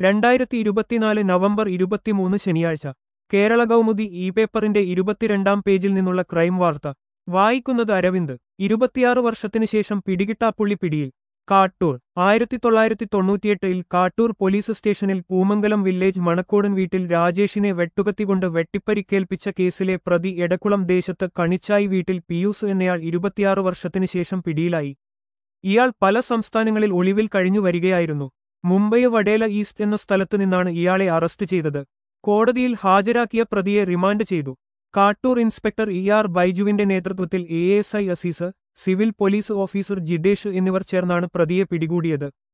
രണ്ടായിരത്തി ഇരുപത്തിനാല് നവംബർ ഇരുപത്തിമൂന്ന് ശനിയാഴ്ച കേരള കൗമുദി ഇ പേപ്പറിന്റെ ഇരുപത്തിരണ്ടാം പേജിൽ നിന്നുള്ള ക്രൈം വാർത്ത വായിക്കുന്നത് അരവിന്ദ് ഇരുപത്തിയാറ് വർഷത്തിനു ശേഷം പിടികിട്ടാപ്പുള്ളി പിടിയിൽ കാട്ടൂർ ആയിരത്തി തൊള്ളായിരത്തി തൊണ്ണൂറ്റിയെട്ടിൽ കാട്ടൂർ പോലീസ് സ്റ്റേഷനിൽ പൂമംഗലം വില്ലേജ് മണക്കോടൻ വീട്ടിൽ രാജേഷിനെ വെട്ടുകത്തികൊണ്ട് വെട്ടിപ്പരിക്കേൽപ്പിച്ച കേസിലെ പ്രതി എടക്കുളം ദേശത്ത് കണിച്ചായി വീട്ടിൽ പിയൂസ് എന്നയാൾ ഇരുപത്തിയാറ് വർഷത്തിനു ശേഷം പിടിയിലായി ഇയാൾ പല സംസ്ഥാനങ്ങളിൽ ഒളിവിൽ കഴിഞ്ഞു വരികയായിരുന്നു മുംബൈ വഡേല ഈസ്റ്റ് എന്ന സ്ഥലത്തു നിന്നാണ് ഇയാളെ അറസ്റ്റ് ചെയ്തത് കോടതിയിൽ ഹാജരാക്കിയ പ്രതിയെ റിമാൻഡ് ചെയ്തു കാട്ടൂർ ഇൻസ്പെക്ടർ ഇ ആർ ബൈജുവിന്റെ നേതൃത്വത്തിൽ A S I Azeez civil police officer Jitesh എന്നിവർ ചേർന്നാണ് പ്രതിയെ പിടികൂടിയത്